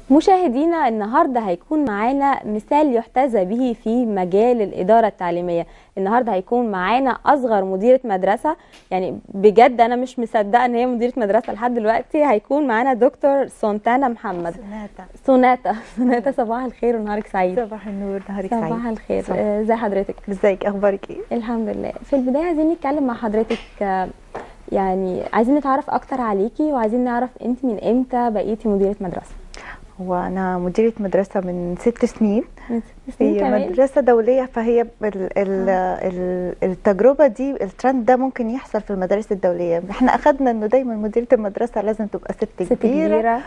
مشاهدينا النهارده هيكون معانا مثال يحتذى به في مجال الإدارة التعليمية النهارده هيكون معانا أصغر مديرة مدرسة يعني بجد أنا مش مصدقة إن هي مديرة مدرسة لحد دلوقتي هيكون معانا دكتور سونتانا محمد سناتا سوناتا سوناتا صباح الخير ونهارك سعيد صباح النور نهارك سعيد صباح الخير صباح. آه، ازي حضرتك ازيك اخبارك ايه الحمد لله في البداية عايزين نتكلم مع حضرتك آه، يعني عايزين نتعرف أكتر عليكي وعايزين نعرف أنت من إمتى بقيتي مديرة مدرسة هو انا مديره مدرسه من ست سنين من ست سنين هي كمان مدرسه دوليه فهي ال ال ال التجربه دي الترند ده ممكن يحصل في المدارس الدوليه احنا اخدنا انه دايما مديره المدرسه لازم تبقى ست, ست كبيرة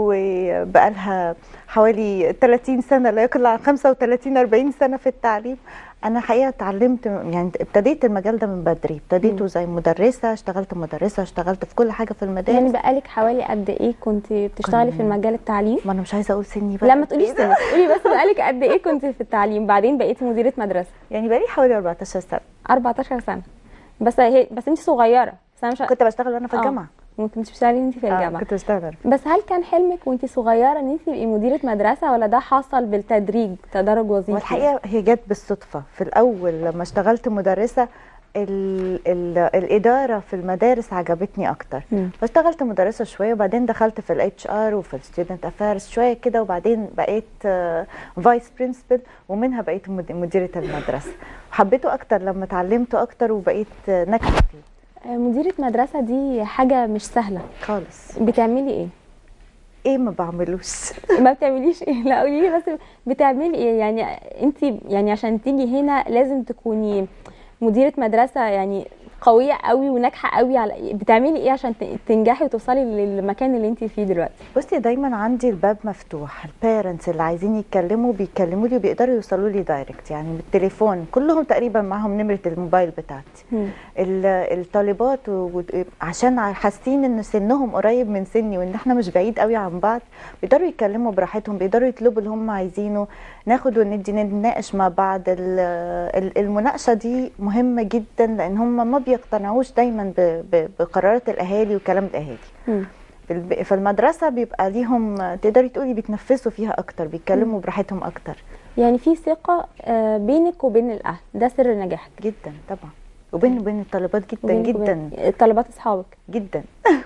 وبقالها حوالي 30 سنه لا يقل عن 35 40 سنه في التعليم انا حقيقه اتعلمت يعني ابتديت المجال ده من بدري ابتديته مم. زي مدرسه اشتغلت مدرسه اشتغلت في كل حاجه في المدارس يعني بقالك حوالي قد ايه كنت بتشتغلي في كان- المجال التعليم ما انا مش عايزه اقول سني بقى لا ما تقوليش سنة قولي بس بقالك قد ايه كنت في التعليم بعدين بقيتي مديرة مدرسة يعني بقالي حوالي 14 سنه 14 سنة بس هي بس انت صغيرة بس انا مش كنت بشتغل وانا في آه. الجامعه ممكن تشتغلي انت في آه، الجامعة كنت بشتغل بس هل كان حلمك وانت صغيرة ان انت تبقي مديرة مدرسة ولا ده حصل بالتدريج تدرج وظيفي والحقيقه هي جت بالصدفه في الاول لما اشتغلت مدرسه ال ال الاداره في المدارس عجبتني اكتر مم. فاشتغلت مدرسه شويه وبعدين دخلت في الاتش ار وفي الستودنت افيرز شويه كده وبعدين بقيت فايس برنسبل ومنها بقيت مد- مديره المدرسه وحبيته اكتر لما اتعلمته اكتر وبقيت آه، ناجحه فيه آه، مديرة مدرسة دي حاجة مش سهلة خالص بتعملي ايه ايه ما بعملوش ما بتعمليش ايه لا قولي لي بس بتعملي ايه يعني انت يعني عشان تيجي هنا لازم تكوني مديرة مدرسة يعني قوية قوي وناجحة قوي على بتعملي ايه عشان ت- تنجحي وتوصلي للمكان اللي انت فيه دلوقتي بصي دايما عندي الباب مفتوح البيرنتس اللي عايزين يتكلموا بيكلموا لي وبيقدروا يوصلوا لي دايركت يعني بالتليفون كلهم تقريبا معاهم نمره الموبايل بتاعتي ال- الطالبات و- و- عشان حاسين ان سنهم قريب من سني وان احنا مش بعيد قوي عن بعض بيقدروا يتكلموا براحتهم بيقدروا يطلبوا اللي هم عايزينه ناخد وندي نتناقش مع بعض ال- ال- المناقشه دي مهمه جدا لان هم ما بيقتنعوش دايما ب- ب- بقرارات الاهالي وكلام الاهالي مم. في الب- في المدرسه بيبقى ليهم تقدري تقولي بيتنفسوا فيها اكتر بيتكلموا براحتهم اكتر يعني في ثقة آه، بينك وبين الاهل ده سر نجاحك جدا طبعا وبين وبين الطالبات جدا وبينك جدا وبين الطلبات اصحابك جدا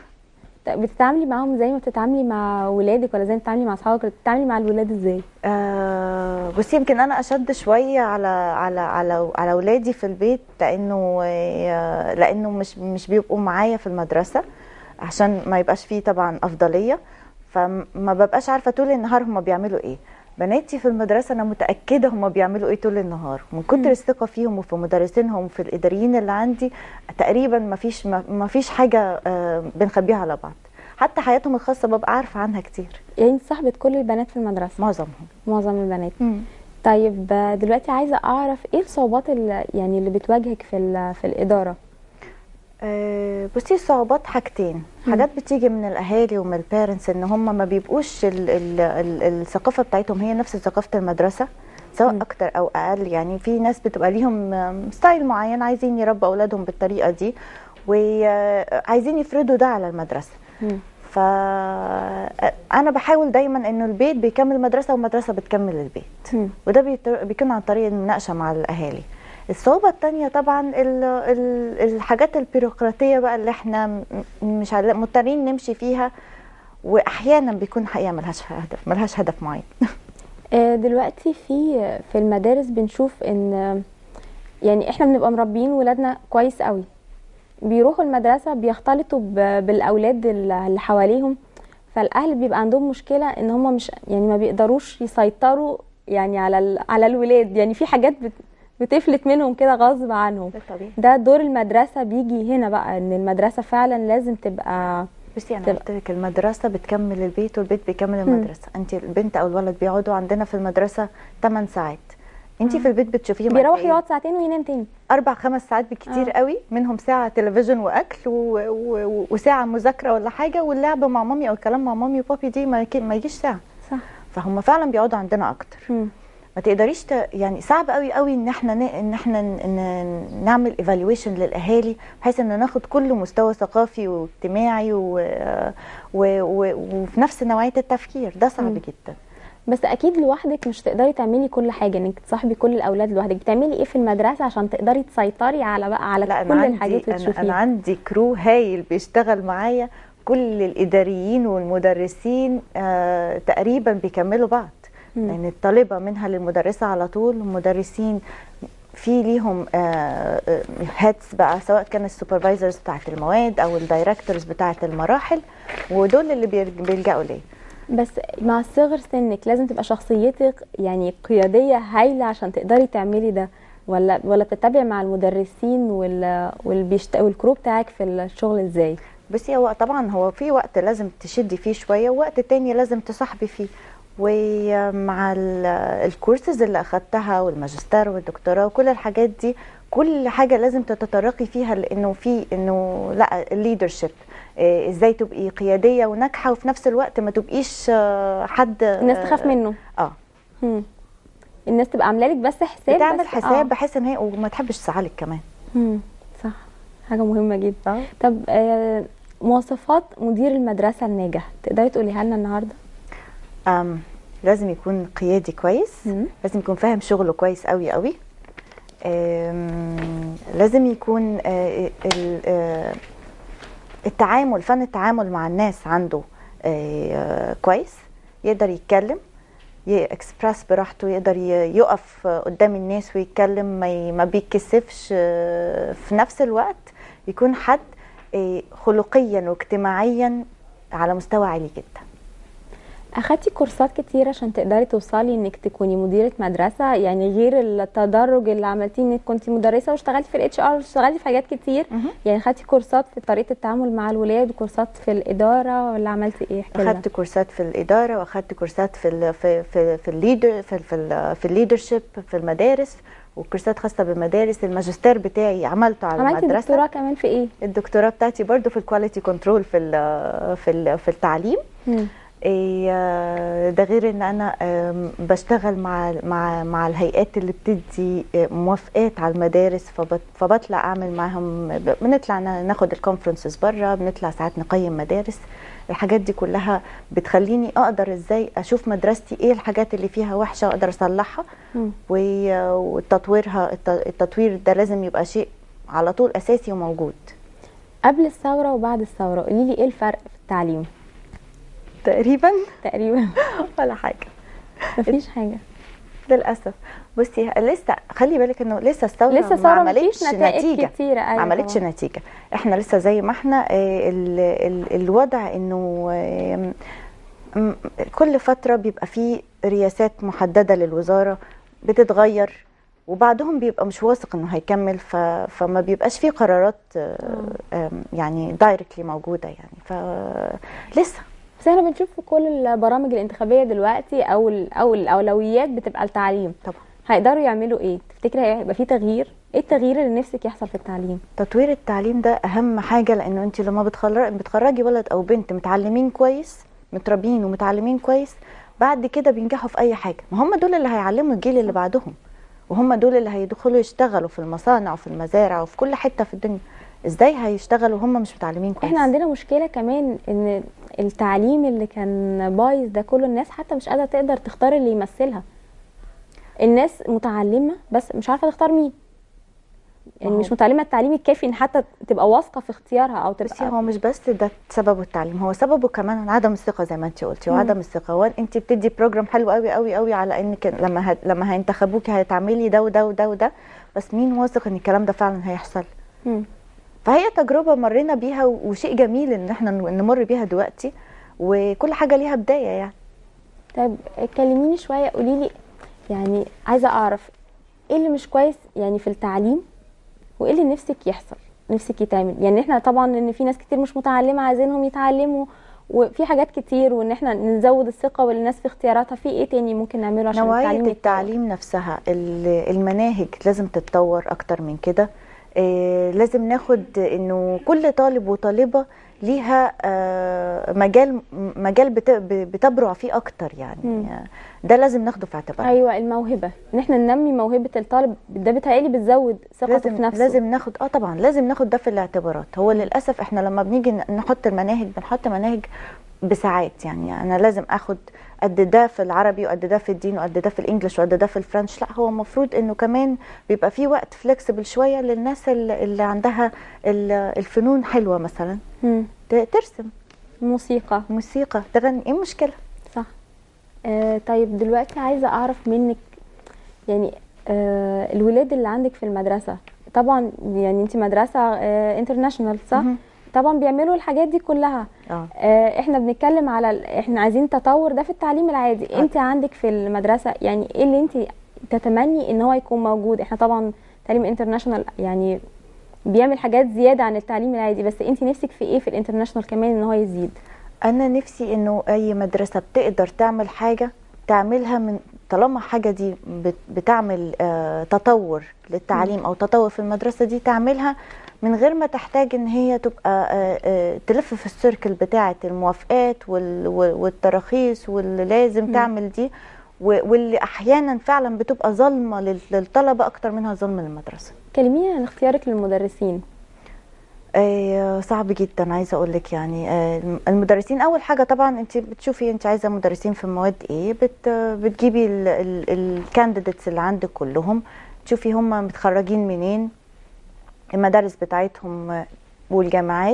طيب بتتعاملي معاهم زي ما بتتعاملي مع ولادك ولا زي ما بتتعاملي مع اصحابك ولا بتتعاملي مع الولاد ازاي آه بصي يمكن انا اشد شويه على على على على اولادي في البيت لانه آه لانه مش مش بيبقوا معايا في المدرسه عشان ما يبقاش فيه طبعا افضليه فما ببقاش عارفه طول النهار هم بيعملوا ايه بناتي في المدرسه انا متاكده هم بيعملوا ايه طول النهار من مم. كتر الثقه فيهم وفي مدرسينهم وفي الاداريين اللي عندي تقريبا ما فيش ما فيش حاجه آه بنخبيها على بعض حتى حياتهم الخاصه ببقى عارفه عنها كتير يعني انت صاحبة كل البنات في المدرسة معظمهم معظم البنات طيب آه، دلوقتي عايزة أعرف إيه الصعوبات اللي يعني اللي بتواجهك في ال- في الإدارة؟ آه، بصي الصعوبات حاجتين حاجات بتيجي من الاهالي ومن البيرنتس ان هم ما بيبقوش ال ال ال الثقافه بتاعتهم هي نفس ثقافه المدرسه سواء مم. اكتر او اقل يعني في ناس بتبقى ليهم آم، ستايل معين عايزين يربوا اولادهم بالطريقه دي وعايزين يفرضوا ده على المدرسه مم. فانا بحاول دايما انه البيت بيكمل المدرسه والمدرسه بتكمل البيت مم. وده بيت- بيكون عن طريق المناقشه مع الاهالي الصعوبة التانية طبعا ال ال الحاجات البيروقراطية بقى اللي احنا م- مش عل- مضطرين نمشي فيها واحيانا بيكون حقيقة ملهاش هدف ملهاش هدف معين آه، دلوقتي في في المدارس بنشوف إن آه، يعني إحنا بنبقى مربيين ولادنا كويس قوي بيروحوا المدرسة بيختلطوا ب- بالأولاد اللي اللي حواليهم فالأهل بيبقى عندهم مشكلة إن هم مش يعني ما بيقدروش يسيطروا يعني على ال- على الولاد يعني في حاجات بت- بتفلت منهم كده غصب عنهم ده طبيعي ده دور المدرسة بيجي هنا بقى ان المدرسة فعلا لازم تبقى بصي انا تبقى- قلت لك المدرسة بتكمل البيت والبيت بيكمل المدرسة انت البنت او الولد بيقعدوا عندنا في المدرسة 8 ساعات انت في البيت بتشوفيهم قد بيروح إيه؟ يقعد ساعتين وينام تاني اربع خمس ساعات بالكتير آه. قوي منهم ساعه تلفزيون واكل و... و... وساعه مذاكره ولا حاجه واللعب مع مامي او الكلام مع مامي وبابي دي ما, يك... ما يجيش ساعه صح فهم فعلا بيقعدوا عندنا اكتر مم. ما تقدريش ت... يعني صعب قوي قوي ان احنا ن... ان احنا ن... ن... نعمل ايفالويشن للاهالي بحيث ان ناخد كل مستوى ثقافي واجتماعي و... و... و... وفي نفس نوعيه التفكير ده صعب مم. جدا بس اكيد لوحدك مش تقدري تعملي كل حاجه انك تصاحبي كل الاولاد لوحدك بتعملي ايه في المدرسه عشان تقدري تسيطري على بقى على لا كل انا الحاجات عندي اللي انا, أنا تشوفيها عندي كرو هايل بيشتغل معايا كل الاداريين والمدرسين آه تقريبا بيكملوا بعض مم. لان الطالبه منها للمدرسه على طول المدرسين في ليهم هيدز بقى سواء كان السوبرفايزرز بتاعت المواد او الدايركتورز بتاعت المراحل ودول اللي بيرج- بيلجأوا ليه بس مع صغر سنك لازم تبقى شخصيتك يعني قياديه هايله عشان تقدري تعملي ده ولا ولا بتتابعي مع المدرسين وال والبيشت... والكرو بتاعك في الشغل ازاي بس هو طبعا هو في وقت لازم تشدي فيه شويه ووقت تاني لازم تصاحبي فيه ومع ال- الكورسز اللي اخدتها والماجستير والدكتوراه وكل الحاجات دي كل حاجه لازم تتطرقي فيها لانه في انه لا الليدرشيب ازاي تبقي قياديه وناجحه وفي نفس الوقت ما تبقيش آه، حد الناس تخاف منه اه مم. الناس تبقى عامله لك بس حساب بتعمل بس حساب بحيث ان هي وما تحبش تزعلك كمان مم. صح حاجه مهمه جدا اه طب آه مواصفات مدير المدرسه الناجح تقدري تقوليها لنا النهارده أم لازم يكون قيادي كويس مم. لازم يكون فاهم شغله كويس قوي قوي أم، لازم يكون آه، ال- آه، التعامل فن التعامل مع الناس عنده آه، كويس يقدر يتكلم يكسبرس براحته يقدر ي- يقف قدام الناس ويتكلم ما ي- ما بيتكسفش آه، في نفس الوقت يكون حد آه، خلقيا واجتماعيا على مستوى عالي جدا اخدتي كورسات كتير عشان تقدري توصلي انك تكوني مديره مدرسه يعني غير التدرج اللي عملتيه انك كنت مدرسه واشتغلتي في الاتش ار واشتغلتي في حاجات كتير مهم. يعني خدتي كورسات في طريقه التعامل مع الولاد وكورسات في الاداره ولا عملتي ايه احكي لنا اخدت كورسات في الاداره واخدت كورسات في ال في في في الليدر في ال في, ال في الليدرشيب في المدارس وكورسات خاصه بالمدارس الماجستير بتاعي عملته على عملتي المدرسه دكتوراه كمان في ايه الدكتوراه بتاعتي برضو في الكواليتي كنترول في ال في ال في التعليم مم. إيه، آه، ده غير ان انا آم، بشتغل مع مع مع الهيئات اللي بتدي آه، موافقات على المدارس فبت- فبطلع اعمل معاهم ب- بنطلع نا- ناخد الكونفرنسز بره بنطلع ساعات نقيم مدارس الحاجات دي كلها بتخليني اقدر ازاي اشوف مدرستي ايه الحاجات اللي فيها وحشه اقدر اصلحها مم. و- وتطويرها الت- التطوير ده لازم يبقى شيء على طول اساسي وموجود قبل الثوره وبعد الثوره قولي لي ايه الفرق في التعليم تقريبا تقريبا ولا حاجه مفيش حاجه للاسف بصي لسه خلي بالك انه لسه الثوره لسه ما الثوره مفيش عملتش نتائج نتيجه كتيره ما ايوه عملتش طبعاً. نتيجه احنا لسه زي ما احنا آه، ال ال الوضع انه آم، م- كل فتره بيبقى فيه رياسات محدده للوزاره بتتغير وبعضهم بيبقى مش واثق انه هيكمل ف... فما بيبقاش فيه قرارات آه، آم، يعني دايركتلي موجوده يعني فلسه بس احنا بنشوف في كل البرامج الانتخابيه دلوقتي او ال- او الاولويات بتبقى التعليم طبعا هيقدروا يعملوا ايه تفتكري هيبقى في تغيير ايه التغيير اللي نفسك يحصل في التعليم تطوير التعليم ده اهم حاجه لانه انت لما بتخرجي بتخرجي ولد او بنت متعلمين كويس متربيين ومتعلمين كويس بعد كده بينجحوا في اي حاجه ما هم دول اللي هيعلموا الجيل اللي بعدهم وهم دول اللي هيدخلوا يشتغلوا في المصانع وفي المزارع وفي كل حته في الدنيا ازاي هيشتغلوا وهم مش متعلمين كويس احنا عندنا مشكله كمان ان التعليم اللي كان بايظ ده كله الناس حتى مش قادره تقدر تختار اللي يمثلها الناس متعلمه بس مش عارفه تختار مين يعني ما هو- مش متعلمه التعليم الكافي ان حتى تبقى واثقه في اختيارها او بس تبقى هو مش بس ده سببه التعليم هو سببه كمان عدم الثقه زي ما انت قلتي مم. وعدم الثقه هو انت بتدي بروجرام حلو قوي قوي قوي على انك لما هت... لما هينتخبوكي هتعملي ده وده وده وده بس مين واثق ان الكلام ده فعلا هيحصل مم. فهي تجربه مرينا بيها وشيء جميل ان احنا نمر بيها دلوقتي وكل حاجه ليها بدايه يعني طيب كلميني شويه قولي لي يعني عايزه اعرف ايه اللي مش كويس يعني في التعليم وايه اللي نفسك يحصل نفسك يتعمل يعني احنا طبعا ان في ناس كتير مش متعلمه عايزينهم يتعلموا وفي حاجات كتير وان احنا نزود الثقه والناس في اختياراتها في ايه تاني ممكن نعمله عشان نوعيه التعليم يتطور؟ التعليم نفسها ال- المناهج لازم تتطور اكتر من كده آه، لازم ناخد انه كل طالب وطالبه ليها آه، مجال مجال بت- بتبرع فيه اكتر يعني مم. آه، ده لازم ناخده في اعتبارنا ايوه الموهبه ان احنا ننمي موهبه الطالب ده بيتهيألي بتزود ثقته لازم في نفسه لازم ناخد اه طبعا لازم ناخد ده في الاعتبارات هو للاسف احنا لما بنيجي ن- نحط المناهج بنحط مناهج بساعات يعني انا لازم اخد قد ده في العربي وقد ده في الدين وقد ده في الانجليش وقد ده في الفرنش لا هو المفروض انه كمان بيبقى في وقت فليكسبل شويه للناس اللي اللي عندها ال- الفنون حلوه مثلا مم. ت- ترسم موسيقى موسيقى تغني ايه المشكله صح آه طيب دلوقتي عايزه اعرف منك يعني آه الولاد اللي عندك في المدرسه طبعا يعني انت مدرسه آه انترناشونال صح مهم. طبعا بيعملوا الحاجات دي كلها اه آه احنا بنتكلم على ال- احنا عايزين تطور ده في التعليم العادي آه. انت عندك في المدرسه يعني ايه اللي انت تتمني ان هو يكون موجود احنا طبعا تعليم انترناشونال يعني بيعمل حاجات زياده عن التعليم العادي بس انت نفسك في ايه في الانترناشونال كمان ان هو يزيد انا نفسي انه اي مدرسه بتقدر تعمل حاجه تعملها من طالما حاجه دي بت- بتعمل آه، تطور للتعليم او تطور في المدرسه دي تعملها من غير ما تحتاج ان هي تبقى آه، آه، تلف في السيركل بتاعه الموافقات وال- وال- والتراخيص واللي لازم مم. تعمل دي و- واللي احيانا فعلا بتبقى ظلمه لل- للطلبه اكتر منها ظلم للمدرسه كلميني عن اختيارك للمدرسين آه، صعب جدا عايزه اقول لك يعني آه، المدرسين اول حاجه طبعا انت بتشوفي انت عايزه مدرسين في مواد ايه بت بتجيبي الكانديديتس اللي عندك كلهم تشوفي هم متخرجين منين المدارس بتاعتهم آه، والجامعات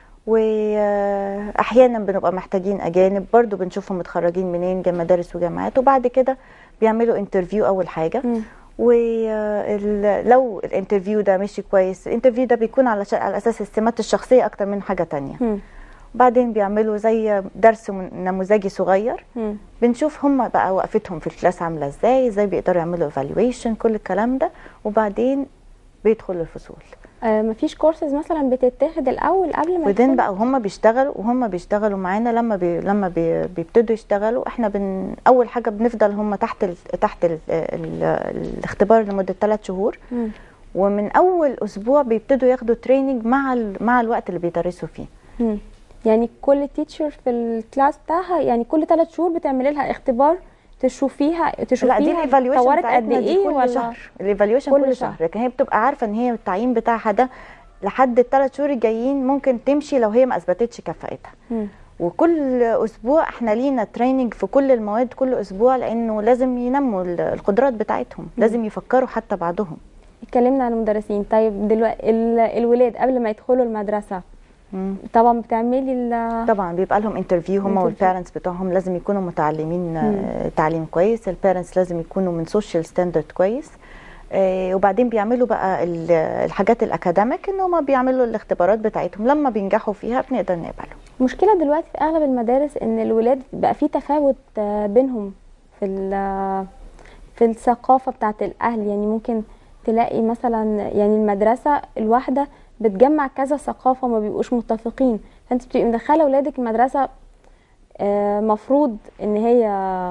واحيانا بنبقى محتاجين اجانب برضو بنشوفهم متخرجين منين جا- مدارس وجامعات وبعد كده بيعملوا انترفيو اول حاجه مم. ولو الانترفيو ده مشي كويس الانترفيو ده بيكون على ش- على اساس السمات الشخصيه اكتر من حاجه تانية مم. وبعدين بيعملوا زي درس من- نموذجي صغير مم. بنشوف هم بقى وقفتهم في الكلاس عامله ازاي ازاي بيقدروا يعملوا ايفالويشن كل الكلام ده وبعدين بيدخلوا الفصول آه مفيش كورسز مثلا بتتاخد الاول قبل ما وبعدين يدخلوا؟ بقى وهم بيشتغلوا وهم بيشتغلوا معانا لما بي لما بي بيبتدوا يشتغلوا احنا بن اول حاجه بنفضل هم تحت ال تحت ال ال الاختبار لمده ثلاث شهور مم. ومن اول اسبوع بيبتدوا ياخدوا تريننج مع ال مع الوقت اللي بيدرسوا فيه مم. يعني كل تيتشر في الكلاس بتاعها يعني كل ثلاث شهور بتعملي لها اختبار تشوفيها لا دي تشوفيها الايفالويشن اتطورت قد بتاعتنا دي ايه كل ولا شهر الايفالويشن كل كل, شهر. شهر لكن هي بتبقى عارفه ان هي التعيين بتاعها ده لحد الثلاث شهور الجايين ممكن تمشي لو هي ما اثبتتش كفاءتها مم. وكل اسبوع احنا لينا تريننج في كل المواد كل اسبوع لانه لازم ينموا ال- القدرات بتاعتهم لازم يفكروا حتى بعضهم اتكلمنا عن المدرسين طيب دلوقتي ال- الولاد قبل ما يدخلوا المدرسه مم. طبعا بتعملي ال- طبعا بيبقى لهم انترفيو هم Interview. والبيرنتس بتوعهم لازم يكونوا متعلمين آه، تعليم كويس البيرنتس لازم يكونوا من سوشيال ستاندرد كويس آه، وبعدين بيعملوا بقى ال- الحاجات الاكاديميك ان هم بيعملوا الاختبارات بتاعتهم لما بينجحوا فيها بنقدر نقبلهم المشكله دلوقتي في اغلب المدارس ان الولاد بقى في تفاوت آه، بينهم في ال- في الثقافه بتاعت الاهل يعني ممكن تلاقي مثلا يعني المدرسه الواحده بتجمع كذا ثقافه وما بيبقوش متفقين فانت بتبقي مدخله اولادك المدرسه آه، مفروض ان هي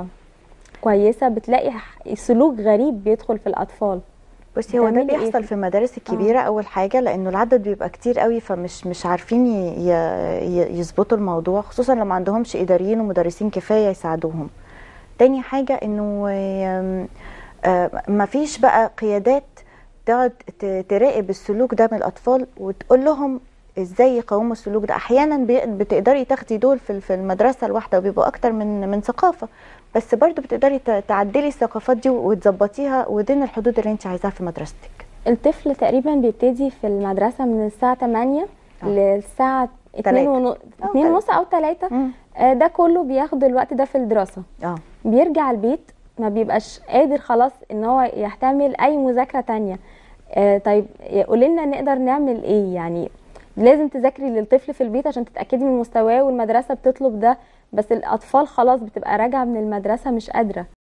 كويسه بتلاقي ح- سلوك غريب بيدخل في الاطفال بصي هو ده بتعملي إيه بيحصل في- في المدارس الكبيره اول حاجه لانه العدد بيبقى كتير قوي فمش مش عارفين ي- ي- ي- يظبطوا الموضوع خصوصا لما عندهمش اداريين ومدرسين كفايه يساعدوهم تاني حاجه انه آم، آه، مفيش بقى قيادات تقعد ت- تراقب السلوك ده من الاطفال وتقول لهم ازاي يقاوموا السلوك ده احيانا بي- بتقدري تاخدي دول في في المدرسه الواحده وبيبقوا اكتر من من ثقافه بس برضو بتقدري ت- تعدلي الثقافات دي وتظبطيها ودين الحدود اللي انت عايزاها في مدرستك الطفل تقريبا بيبتدي في المدرسه من الساعه 8 آه. للساعه 2 تلاتة. ونص أو 2 ونص او 3 مم. ده كله بياخد الوقت ده في الدراسه اه بيرجع البيت ما بيبقاش قادر خلاص ان هو يحتمل اي مذاكره تانية آه طيب قولي لنا نقدر نعمل ايه يعني لازم تذاكري للطفل في البيت عشان تتاكدي من مستواه والمدرسه بتطلب ده بس الاطفال خلاص بتبقى راجعه من المدرسه مش قادره